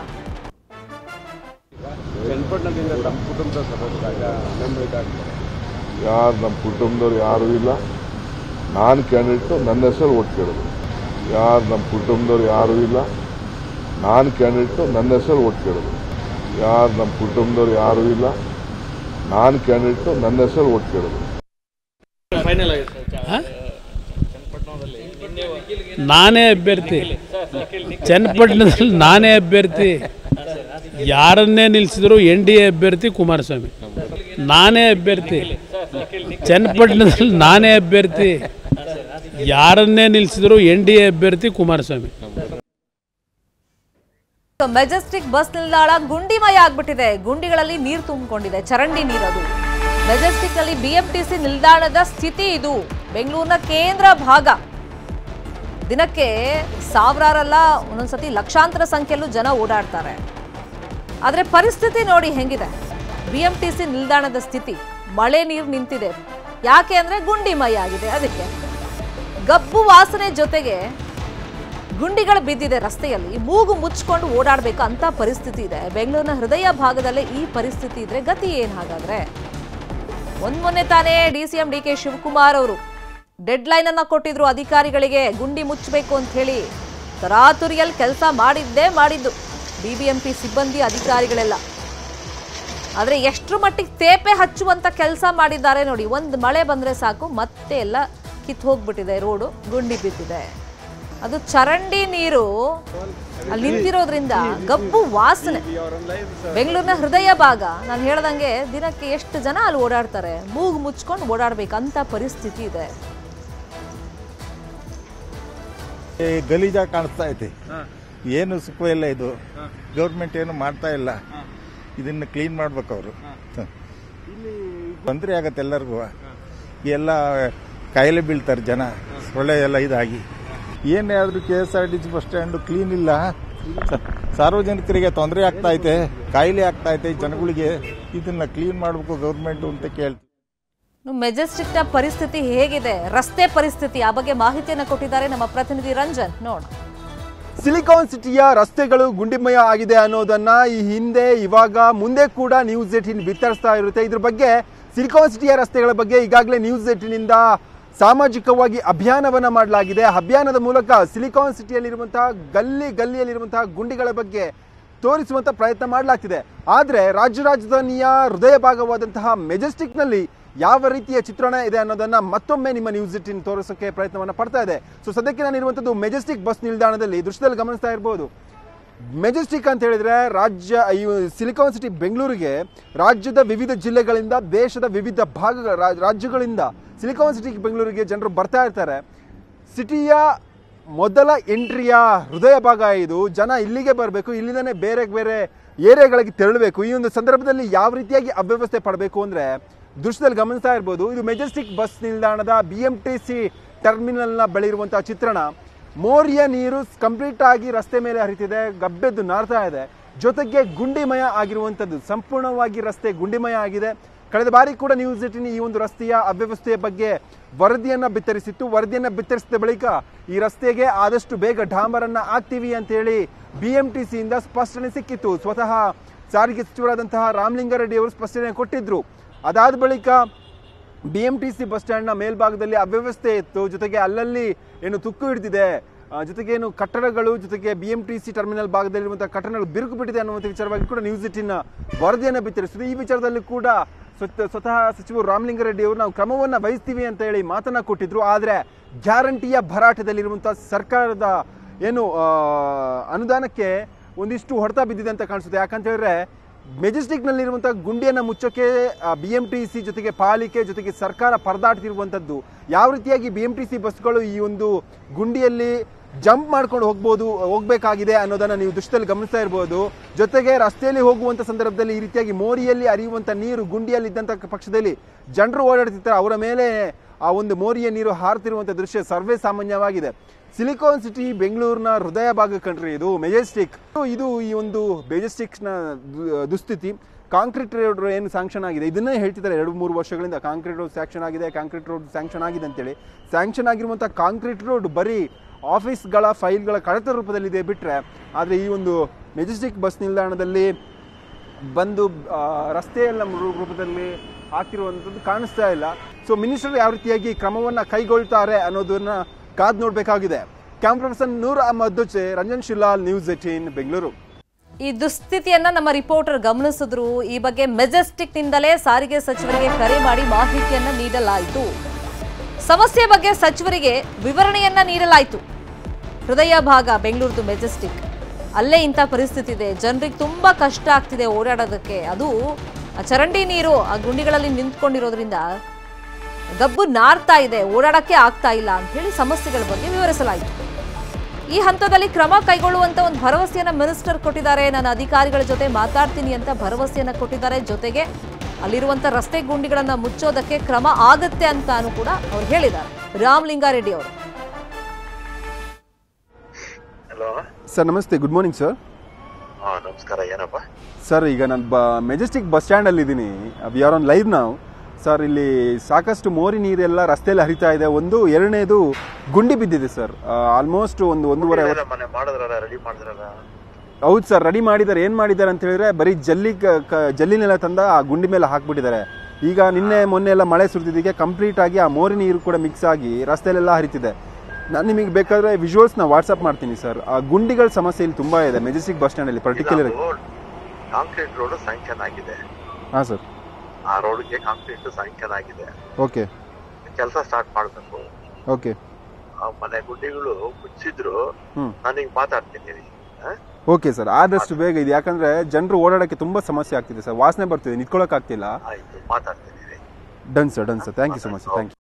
Speaker 6: ಚನ್ನಪಟ್ಟಣದಿಂದ ತಮ್ಮ ಕುಟುಂಬದ ಸದಸ್ಯರಾಗ ಬೆಂಬಲಿತಾಗ್ತಾರೆ
Speaker 7: ಯಾರು ನಮ್ಮ ಕುಟುಂಬದವ್ರು ಯಾರೂ ಇಲ್ಲ ನಾನು ಕ್ಯಾಂಡಿಡೇಟು ನನ್ನ ಹೆಸರು ಓಟ್ ಕೇಳೋದು ಯಾರು ನಮ್ಮ ಕುಟುಂಬದವ್ರು ಯಾರೂ ಇಲ್ಲ ನಾನು ಕ್ಯಾಂಡಿಡೇಟು ನನ್ನ ಹೆಸರು ಓಟ್ ಕೇಳೋದು ಯಾರು ನಮ್ಮ ಕುಟುಂಬದವ್ರು ಯಾರೂ ಇಲ್ಲ ನಾನು ಕ್ಯಾಂಡಿಡೇಟು ನನ್ನ ಹೆಸರು ಓಟ್ ಕೇಳೋದು
Speaker 8: ನಾನೇ ಅಭ್ಯರ್ಥಿ ಚನ್ನಪಟ್ಟಣದಲ್ಲಿ ನಾನೇ ಅಭ್ಯರ್ಥಿ ಯಾರನ್ನೇ ನಿಲ್ಲಿಸಿದ್ರು ಎನ್ ಡಿ ಎ ಅಭ್ಯರ್ಥಿ ಕುಮಾರಸ್ವಾಮಿ ನಾನೇ ಅಭ್ಯರ್ಥಿ ಚನ್ನಪಟ್ಟಣದಲ್ಲಿ ನಾನೇ ಅಭ್ಯರ್ಥಿ ಯಾರನ್ನೇ ನಿಲ್ಲಿಸಿದ್ರು ಎನ್ ಡಿ ಎ ಅಭ್ಯರ್ಥಿ ಕುಮಾರಸ್ವಾಮಿ
Speaker 1: ಮೆಜೆಸ್ಟಿಕ್ ಬಸ್ ನಿಲ್ದಾಣ ಗುಂಡಿಮಯ ಆಗ್ಬಿಟ್ಟಿದೆ ಗುಂಡಿಗಳಲ್ಲಿ ನೀರು ತುಂಬಿಕೊಂಡಿದೆ ಚರಂಡಿ ನೀರದು ಮೆಜೆಸ್ಟಿಕ್ ನಲ್ಲಿ ಬಿಎಂಟಿಸಿ ನಿಲ್ದಾಣದ ಸ್ಥಿತಿ ಇದು ಬೆಂಗಳೂರಿನ ಕೇಂದ್ರ ಭಾಗ ದಿನಕ್ಕೆ ಸಾವಿರಾರಲ್ಲ ಒಂದೊಂದ್ಸತಿ ಲಕ್ಷಾಂತರ ಸಂಖ್ಯೆಯಲ್ಲೂ ಜನ ಓಡಾಡ್ತಾರೆ ಆದರೆ ಪರಿಸ್ಥಿತಿ ನೋಡಿ ಹೆಂಗಿದೆ ಬಿಎಂಟಿಸಿ ನಿಲ್ದಾಣದ ಸ್ಥಿತಿ ಮಳೆ ನೀರು ನಿಂತಿದೆ ಯಾಕೆ ಅಂದ್ರೆ ಗುಂಡಿಮಯ ಆಗಿದೆ ಅದಕ್ಕೆ ಗಬ್ಬು ವಾಸನೆ ಜೊತೆಗೆ ಗುಂಡಿಗಳು ಬಿದ್ದಿದೆ ರಸ್ತೆಯಲ್ಲಿ ಮೂಗು ಮುಚ್ಕೊಂಡು ಓಡಾಡಬೇಕು ಅಂತ ಪರಿಸ್ಥಿತಿ ಇದೆ ಬೆಂಗಳೂರಿನ ಹೃದಯ ಭಾಗದಲ್ಲೇ ಈ ಪರಿಸ್ಥಿತಿ ಇದ್ರೆ ಗತಿ ಏನ್ ಹಾಗಾದ್ರೆ ಒಂದ್ ಮೊನ್ನೆ ತಾನೇ D C M D K Shivakumar ಅವರು ಡೆಡ್ ಲೈನ್ ಅನ್ನ ಕೊಟ್ಟಿದ್ರು ಅಧಿಕಾರಿಗಳಿಗೆ ಗುಂಡಿ ಮುಚ್ಚಬೇಕು ಅಂತ ಹೇಳಿ ತರಾತುರಿಯಲ್ಲಿ ಕೆಲಸ ಮಾಡಿದ್ದೇ ಮಾಡಿದ್ದು ಬಿಬಿಎಂಪಿ ಸಿಬ್ಬಂದಿ ಅಧಿಕಾರಿಗಳೆಲ್ಲ ಆದ್ರೆ ಎಷ್ಟರ ಮಟ್ಟಿಗೆ ತೇಪೆ ಹಚ್ಚುವಂತ ಕೆಲಸ ಮಾಡಿದ್ದಾರೆ ನೋಡಿ ಒಂದು ಮಳೆ ಬಂದ್ರೆ ಸಾಕು ಮತ್ತೆ ಎಲ್ಲ ಕಿತ್ತು ಹೋಗ್ಬಿಟ್ಟಿದೆ ರೋಡು ಗುಂಡಿ ಬಿದ್ದಿದೆ ಅದು ಚರಂಡಿ ನೀರು ಅಲ್ಲಿ ನಿಂತಿರೋದ್ರಿಂದ ಗಬ್ಬು ವಾಸನೆ ಬೆಂಗಳೂರಿನ ಹೃದಯ ಭಾಗ ನಾನು ಹೇಳ್ದಂಗೆ ದಿನಕ್ಕೆ ಎಷ್ಟು ಜನ ಅಲ್ಲಿ ಓಡಾಡ್ತಾರೆ ಮೂಗು ಮುಚ್ಕೊಂಡು ಓಡಾಡ್ಬೇಕು ಅಂತ ಪರಿಸ್ಥಿತಿ ಇದೆ
Speaker 9: ಏ, ಗಲೀಜಾಗಿ ಕಾಣಿಸ್ತಾ ಐತೆ ಏನು ಸುಖ ಇಲ್ಲ ಇದು ಗೌರ್ಮೆಂಟ್ ಏನು ಮಾಡ್ತಾ ಇಲ್ಲ ಇದನ್ನ ಕ್ಲೀನ್ ಮಾಡ್ಬೇಕು ಅವರು ತೊಂದರೆ ಆಗತ್ತೆ ಎಲ್ಲರಿಗೂ ಎಲ್ಲ ಕಾಯಿಲೆ ಬೀಳ್ತಾರೆ ಜನ ಸೊಳ್ಳೆ ಎಲ್ಲ ಇದಾಗಿ ಏನೇ ಆದ್ರೂ K S R T C bus stand clean ಇಲ್ಲ ಸ- ಸಾರ್ವಜನಿಕರಿಗೆ ತೊಂದರೆ ಆಗ್ತಾ ಐತೆ ಕಾಯಿಲೆ ಆಗ್ತಾ ಐತೆ ಜನಗಳಿಗೆ ಇದನ್ನ ಕ್ಲೀನ್ ಮಾಡಬೇಕು ಗೌರ್ಮೆಂಟ್ ಅಂತ ಕೇಳ್ತೀವಿ
Speaker 1: ಮೆಜೆಸ್ಟಿಕ್ನ ಪರಿಸ್ಥಿತಿ ಹೇಗಿದೆ ರಸ್ತೆ ಪರಿಸ್ಥಿತಿ ಆ ಬಗ್ಗೆ ಮಾಹಿತಿಯನ್ನು ಕೊಟ್ಟಿದ್ದಾರೆ ನಮ್ಮ ಪ್ರತಿನಿಧಿ ರಂಜನ್ ನೋಡ
Speaker 10: ಸಿಲಿಕಾನ್ ಸಿಟಿಯ ರಸ್ತೆಗಳು ಗುಂಡಿಮಯ ಆಗಿದೆ ಅನ್ನೋದನ್ನ ಈ ಹಿಂದೆ ಇವಾಗ ಮುಂದೆ ಕೂಡ ನ್ಯೂಸ್ ಏಟಿನ್ ಬಿತ್ತರಿಸ್ತಾ ಇರುತ್ತೆ ಇದ್ರ ಬಗ್ಗೆ ಸಿಲಿಕಾನ್ ಸಿಟಿಯ ರಸ್ತೆಗಳ ಬಗ್ಗೆ ಈಗಾಗಲೇ ನ್ಯೂಸ್ ಏಟಿನಿಂದ ಸಾಮಾಜಿಕವಾಗಿ ಅಭಿಯಾನವನ್ನ ಮಾಡಲಾಗಿದೆ ಅಭಿಯಾನದ ಮೂಲಕ ಸಿಲಿಕಾನ್ ಸಿಟಿಯಲ್ಲಿರುವಂತಹ ಗಲ್ಲಿ ಗಲ್ಲಿಯಲ್ಲಿರುವಂತಹ ಗುಂಡಿಗಳ ಬಗ್ಗೆ ತೋರಿಸುವಂತ ಪ್ರಯತ್ನ ಮಾಡಲಾಗ್ತಿದೆ ಆದರೆ ರಾಜ್ಯ ರಾಜಧಾನಿಯ ಹೃದಯ ಭಾಗವಾದಂತಹ ಮೆಜೆಸ್ಟಿಕ್ನಲ್ಲಿ ಯಾವ ರೀತಿಯ ಚಿತ್ರಣ ಇದೆ ಅನ್ನೋದನ್ನ ಮತ್ತೊಮ್ಮೆ ನಿಮ್ಮ ನ್ಯೂಸ್ ಇಟ್ಟಿನ ತೋರಿಸೋಕೆ ಪ್ರಯತ್ನವನ್ನ ಪಡ್ತಾ ಇದೆ ಸೊ ಸದ್ಯಕ್ಕೆ ನಾನು ಇರುವಂತದ್ದು ಮೆಜೆಸ್ಟಿಕ್ ಬಸ್ ನಿಲ್ದಾಣದಲ್ಲಿ ದೃಶ್ಯದಲ್ಲಿ ಗಮನಿಸ್ತಾ ಇರಬಹುದು ಮೆಜೆಸ್ಟಿಕ್ ಅಂತ ಹೇಳಿದ್ರೆ ರಾಜ್ಯ ಈ ಸಿಲಿಕಾನ್ ಸಿಟಿ ಬೆಂಗಳೂರಿಗೆ ರಾಜ್ಯದ ವಿವಿಧ ಜಿಲ್ಲೆಗಳಿಂದ ದೇಶದ ವಿವಿಧ ಭಾಗಗಳ ರಾ- ರಾಜ್ಯಗಳಿಂದ ಸಿಲಿಕಾನ್ ಸಿಟಿ ಬೆಂಗಳೂರಿಗೆ ಜನರು ಬರ್ತಾ ಇರ್ತಾರೆ ಸಿಟಿಯ ಮೊದಲ ಎಂಟ್ರಿಯ ಹೃದಯ ಭಾಗ ಇದು ಜನ ಇಲ್ಲಿಗೆ ಬರಬೇಕು ಇಲ್ಲಿಂದನೇ ಬೇರೆ ಬೇರೆ ಏರಿಯಾಗಳಿಗೆ ತೆರಳಬೇಕು ಈ ಒಂದು ಸಂದರ್ಭದಲ್ಲಿ ಯಾವ ರೀತಿಯಾಗಿ ಅವ್ಯವಸ್ಥೆ ಪಡಬೇಕು ಅಂದರೆ ದೃಶ್ಯದಲ್ಲಿ ಗಮನಿಸ್ತಾ ಇರ್ಬೋದು ಇದು ಮೆಜೆಸ್ಟಿಕ್ ಬಸ್ ನಿಲ್ದಾಣದ ಬಿ ಎಂ ಟಿ ಸಿ ಟರ್ಮಿನಲ್ನ ಬಳಿ ಇರುವಂತಹ ಚಿತ್ರಣ ಮೋರಿಯ ನೀರು ಕಂಪ್ಲೀಟ್ ಆಗಿ ರಸ್ತೆ ಮೇಲೆ ಹರಿತಿದೆ ಗಬ್ಬೆದ್ದು ನಾರ್ತಾ ಇದೆ ಜೊತೆಗೆ ಗುಂಡಿಮಯ ಆಗಿರುವಂಥದ್ದು ಸಂಪೂರ್ಣವಾಗಿ ರಸ್ತೆ ಗುಂಡಿಮಯ ಆಗಿದೆ ಕಳೆದ ಬಾರಿ ಕೂಡ ನ್ಯೂಸ್ ಏಟಿನ್ ಈ ಒಂದು ರಸ್ತೆಯ ಅವ್ಯವಸ್ಥೆಯ ಬಗ್ಗೆ ವರದಿಯನ್ನ ಬಿತ್ತರಿಸಿತ್ತು ವರದಿಯನ್ನ ಬಿತ್ತರಿಸಿದ ಬಳಿಕ ಈ ರಸ್ತೆಗೆ ಆದಷ್ಟು ಬೇಗ ಡಾಂಬರನ್ನ ಹಾಕ್ತೀವಿ ಅಂತ ಹೇಳಿ ಬಿ ಎಂ ಟಿ ಸಿಯಿಂದ ಸ್ಪಷ್ಟನೆ ಸಿಕ್ಕಿತ್ತು ಸ್ವತಃ ಸಾರಿಗೆ ಸಚಿವರಾದಂತಹ ರಾಮಲಿಂಗಾರೆಡ್ಡಿ ಅವರು ಸ್ಪಷ್ಟನೆ ಕೊಟ್ಟಿದ್ರು ಅದಾದ ಬಳಿಕ B M T C bus ಸ್ಟ್ಯಾಂಡ್ನ ಮೇಲ್ಭಾಗದಲ್ಲಿ ಅವ್ಯವಸ್ಥೆ ಇತ್ತು ಜೊತೆಗೆ ಅಲ್ಲಲ್ಲಿ ಏನು ತುಕ್ಕು ಹಿಡಿದಿದೆ ಆ, ಜೊತೆಗೆ ಏನು ಕಟ್ಟಡಗಳು ಜೊತೆಗೆ B M T C terminal ಭಾಗದಲ್ಲಿರುವಂತಹ ಕಟ್ಟಡಗಳು ಬಿರುಕು ಬಿಟ್ಟಿದೆ ಅನ್ನುವಂಥ ವಿಚಾರವಾಗಿ ಕೂಡ ನ್ಯೂಸ್ ಇಟ್ಟಿನ ವರದಿಯನ್ನು ಬಿತ್ತರಿಸಿದೆ ಈ ವಿಚಾರದಲ್ಲಿ ಕೂಡ ಸ್ವತ- ಸ್ವತಃ ಸಚಿವರು ರಾಮಲಿಂಗಾರೆಡ್ಡಿ ಅವರು ನಾವು ಕ್ರಮವನ್ನು ವಹಿಸ್ತೀವಿ ಅಂತ ಹೇಳಿ ಮಾತನ್ನ ಕೊಟ್ಟಿದ್ರು ಆದರೆ ಗ್ಯಾರಂಟಿಯ ಭರಾಟದಲ್ಲಿರುವಂತಹ ಸರ್ಕಾರದ ಏನು ಆ, ಅನುದಾನಕ್ಕೆ ಒಂದಿಷ್ಟು ಹೊಡೆತ ಬಿದ್ದಿದೆ ಅಂತ ಕಾಣಿಸುತ್ತೆ ಯಾಕಂತ ಹೇಳಿದ್ರೆ ಮೆಜೆಸ್ಟಿಕ್ನಲ್ಲಿರುವಂಥ ಗುಂಡಿಯನ್ನು ಮುಚ್ಚೋಕೆ ಬಿ ಎಂ ಟಿ ಸಿ ಜೊತೆಗೆ ಪಾಲಿಕೆ ಜೊತೆಗೆ ಸರ್ಕಾರ ಪರದಾಡ್ತಿರುವಂಥದ್ದು ಯಾವ ರೀತಿಯಾಗಿ ಬಿ ಎಂ ಟಿ ಸಿ ಬಸ್ಗಳು ಈ ಒಂದು ಗುಂಡಿಯಲ್ಲಿ ಜಂಪ್ ಮಾಡ್ಕೊಂಡು ಹೋಗ್ಬೋದು ಹೋಗ್ಬೇಕಾಗಿದೆ ಅನ್ನೋದನ್ನ ನೀವು ದೃಶ್ಯದಲ್ಲಿ ಗಮನಿಸ್ತಾ ಇರ್ಬೋದು ಜೊತೆಗೆ ರಸ್ತೆಯಲ್ಲಿ ಹೋಗುವಂತ ಸಂದರ್ಭದಲ್ಲಿ ಈ ರೀತಿಯಾಗಿ ಮೋರಿಯಲ್ಲಿ ಹರಿಯುವಂತ ನೀರು ಗುಂಡಿಯಲ್ಲಿ ಇದ್ದಂತ ಪಕ್ಷದಲ್ಲಿ ಜನರು ಓಡಾಡ್ತಿರ್ತಾರೆ ಅವರ ಮೇಲೆ ಆ ಒಂದು ಮೋರಿಯ ನೀರು ಹಾರ್ತಿರುವಂತ ದೃಶ್ಯ ಸರ್ವೇ ಸಾಮಾನ್ಯವಾಗಿದೆ ಸಿಲಿಕಾನ್ ಸಿಟಿ ಬೆಂಗಳೂರಿನ ಹೃದಯ ಭಾಗ ಕಂಡ್ರಿ ಇದು ಮೆಜೆಸ್ಟಿಕ್ ಇದು ಈ ಒಂದು ಮೆಜೆಸ್ಟಿಕ್ಸ್ನ ದು- ದುಸ್ಥಿತಿ ಕಾಂಕ್ರೀಟ್ ರೋಡ್ ಏನು ಸ್ಯಾಂಕ್ಷನ್ ಆಗಿದೆ ಇದನ್ನೇ ಹೇಳ್ತಿದ್ದಾರೆ ಎರಡು ಮೂರು ವರ್ಷಗಳಿಂದ ಕಾಂಕ್ರೀಟ್ ರೋಡ್ ಸ್ಯಾಂಕ್ಷನ್ ಆಗಿದೆ ಕಾಂಕ್ರೀಟ್ ರೋಡ್ ಸ್ಯಾಂಕ್ಷನ್ ಆಗಿದೆ ಅಂತೇಳಿ ಸ್ಯಾಂಕ್ಷನ್ ಆಗಿರುವಂಥ ಕಾಂಕ್ರೀಟ್ ರೋಡ್ ಬರೀ ಆಫೀಸ್ಗಳ ಫೈಲ್ಗಳ ಕಡತ ರೂಪದಲ್ಲಿದೆ ಬಿಟ್ಟರೆ ಆದರೆ ಈ ಒಂದು ಮೆಜೆಸ್ಟಿಕ್ ಬಸ್ ನಿಲ್ದಾಣದಲ್ಲಿ ಬಂದು ಆ, ರಸ್ತೆಯೆಲ್ಲ ಮೃ- ರೂಪದಲ್ಲಿ ಹಾಕಿರುವಂಥದ್ದು ಕಾಣಿಸ್ತಾ ಇಲ್ಲ ಸೊ ಮಿನಿಸ್ಟರ್ ಯಾವ ರೀತಿಯಾಗಿ ಕ್ರಮವನ್ನ ಕೈಗೊಳ್ತಾರೆ ಅನ್ನೋದನ್ನ ಕಾದ್ ನೋಡಬೇಕಾಗಿದೆ ಕ್ಯಾಮ್ರಾ ಪರ್ಸನ್ ನೂರ್ ಅಹಮದ್ ದೊಚೆ ರಂಜನ್ ಶಿಲಾಲ್ ನ್ಯೂಸ್ ಏಟೀನ್ ಬೆಂಗಳೂರು
Speaker 1: ಈ ದುಸ್ಥಿತಿಯನ್ನ ನಮ್ಮ ರಿಪೋರ್ಟರ್ ಗಮನಿಸಿದ್ರು ಈ ಬಗ್ಗೆ ಮೆಜೆಸ್ಟಿಕ್ ನಿಂದಲೇ ಸಾರಿಗೆ ಸಚಿವರಿಗೆ ಕರೆ ಮಾಡಿ ಮಾಹಿತಿಯನ್ನ ನೀಡಲಾಯಿತು ಸಮಸ್ಯೆ ಬಗ್ಗೆ ಸಚಿವರಿಗೆ ವಿವರಣೆಯನ್ನ ನೀಡಲಾಯಿತು ಹೃದಯ ಭಾಗ ಬೆಂಗಳೂರುದು ಮೆಜೆಸ್ಟಿಕ್ ಅಲ್ಲೇ ಇಂಥ ಪರಿಸ್ಥಿತಿ ಇದೆ ಜನರಿಗೆ ತುಂಬಾ ಕಷ್ಟ ಆಗ್ತಿದೆ ಓಡಾಡೋದಕ್ಕೆ ಅದು ಆ ಚರಂಡಿ ನೀರು ಆ ಗುಂಡಿಗಳಲ್ಲಿ ನಿಂತ್ಕೊಂಡಿರೋದ್ರಿಂದ ಗಬ್ಬು ನಾರ್ತಾ ಇದೆ ಓಡಾಡಕ್ಕೆ ಆಗ್ತಾ ಇಲ್ಲ ಅಂತ ಹೇಳಿ ಸಮಸ್ಯೆಗಳ ಬಗ್ಗೆ ವಿವರಿಸಲಾಯಿತು ಈ ಹಂತದಲ್ಲಿ ಕ್ರಮ ಕೈಗೊಳ್ಳುವಂತ ಒಂದು ಭರವಸೆಯನ್ನ ಮಿನಿಸ್ಟರ್ ಕೊಟ್ಟಿದ್ದಾರೆ ನಾನು ಅಧಿಕಾರಿಗಳ ಜೊತೆ ಮಾತಾಡ್ತೀನಿ ಅಂತ ಭರವಸೆಯನ್ನ ಕೊಟ್ಟಿದ್ದಾರೆ ಜೊತೆಗೆ ಅಲ್ಲಿರುವಂತ ರಸ್ತೆ ಗುಂಡಿಗಳನ್ನ ಮುಚ್ಚೋದಕ್ಕೆ ಕ್ರಮ ಆಗತ್ತೆ ಅಂತಾನು ಕೂಡ ಅವ್ರು ಹೇಳಿದ್ದಾರೆ ರಾಮಲಿಂಗಾರೆಡ್ಡಿ ಅವರು
Speaker 11: ಹಲೋ
Speaker 10: ಸರ್ ನಮಸ್ತೆ ಗುಡ್ ಮಾರ್ನಿಂಗ್ ಸರ್
Speaker 11: ಹಾ ನಮಸ್ಕಾರ ಏನಪ್ಪ
Speaker 10: ಸರ್ ಈಗ ನಾನು ಬ ಮೆಜೆಸ್ಟಿಕ್ ಬಸ್ ಸ್ಟ್ಯಾಂಡಲ್ಲಿ ಇದ್ದೀನಿ ವಿ ಆರ್ ಆನ್ ಲೈವ್ ನಾವು ಸರ್ ಇಲ್ಲಿ ಸಾಕಷ್ಟು ಮೋರಿ ನೀರೆಲ್ಲ ರಸ್ತೆಯಲ್ಲಿ ಹರಿತಾ ಇದೆ ಒಂದು ಎರಡನೇದು ಗುಂಡಿ ಬಿದ್ದಿದೆ ಸರ್ ಆಲ್ಮೋಸ್ಟ್ ಒಂದು ಒಂದೂವರೆ ಅವರ್
Speaker 11: ಮನೆ ಮಾಡಿದ್ರಲ್ಲ ರೆಡಿ ಮಾಡಿದ್ರಲ್ಲ
Speaker 10: ಹೌದು ಸರ್ ರೆಡಿ ಮಾಡಿದ್ದಾರೆ ಏನು ಮಾಡಿದ್ದಾರೆ ಅಂತ ಹೇಳಿದ್ರೆ ಬರೀ ಜಲ್ಲಿ ಕ- ಕ- ಜಲ್ಲಿನೆಲ್ಲ ತಂದ ಆ ಗುಂಡಿ ಮೇಲೆ ಹಾಕ್ಬಿಟ್ಟಿದ್ದಾರೆ ಈಗ ನಿನ್ನೆ ಮೊನ್ನೆ ಎಲ್ಲ ಮಳೆ ಸುರಿದಿದ್ದಕ್ಕೆ ಕಂಪ್ಲೀಟ್ ಆಗಿ ಆ ಮೋರಿ ನೀರು ಕೂಡ ಮಿಕ್ಸ್ ಆಗಿ ರಸ್ತೆಯಲ್ಲೆಲ್ಲ ಹರಿತಿದೆ ನಾನು ನಿಮಗೆ ಬೇಕಾದ್ರೆ ವಿಜುವಲ್ಸ್ನ ವಾಟ್ಸಪ್ ಮಾಡ್ತೀನಿ ಸರ್ ಆ ಗುಂಡಿಗಳ ಸಮಸ್ಯೆ ಇಲ್ಲಿ ತುಂಬಾ ಇದೆ ಮೆಜೆಸ್ಟಿಕ್ ಬಸ್ ಸ್ಟ್ಯಾಂಡಲ್ಲಿ ಪರ್ಟಿಕ್ಯುಲರ್
Speaker 11: ಕಾಂಕ್ರೀಟ್ ರೋಡ್ ಸ್ಯಾಂಕ್ಷನ್ ಆಗಿದೆ
Speaker 10: ಹಾಂ ಸರ್
Speaker 11: ಆ ರೋಡ್ಗೆ ಕಾಂಕ್ರೀಟ್ ಸ್ಯಾಂಕ್ಷನ್ ಆಗಿದೆ
Speaker 10: ಓಕೆ
Speaker 11: ಕೆಲಸ ಸ್ಟಾರ್ಟ್ ಮಾಡ್ಬೇಕು
Speaker 10: ಓಕೆ
Speaker 11: ಆ ಮನೆ ಗುಡ್ಡಿಗಳು ಮುಚ್ಚಿದ್ರು
Speaker 10: ಹ್ಮ್.
Speaker 11: ನಾನೀಗ ಮಾತಾಡ್ತೀನಿ ಹಾ?
Speaker 10: ಓಕೆ ಸರ್ ಆದಷ್ಟು ಬೇಗ ಇದೆ ಯಾಕಂದ್ರೆ ಜನರು ಓಡಾಡಕ್ಕೆ ತುಂಬಾ ಸಮಸ್ಯೆ ಆಗ್ತಿದೆ ಸರ್ ವಾಸನೆ ಬರ್ತಿದೆ ನಿಂತ್ಕೊಳ್ಳೋಕೆ ಆಗ್ತಿಲ್ಲ
Speaker 11: ಆಯ್ತು ಮಾತಾಡ್ತೀನಿ
Speaker 10: done sir done sir thank you so much thank you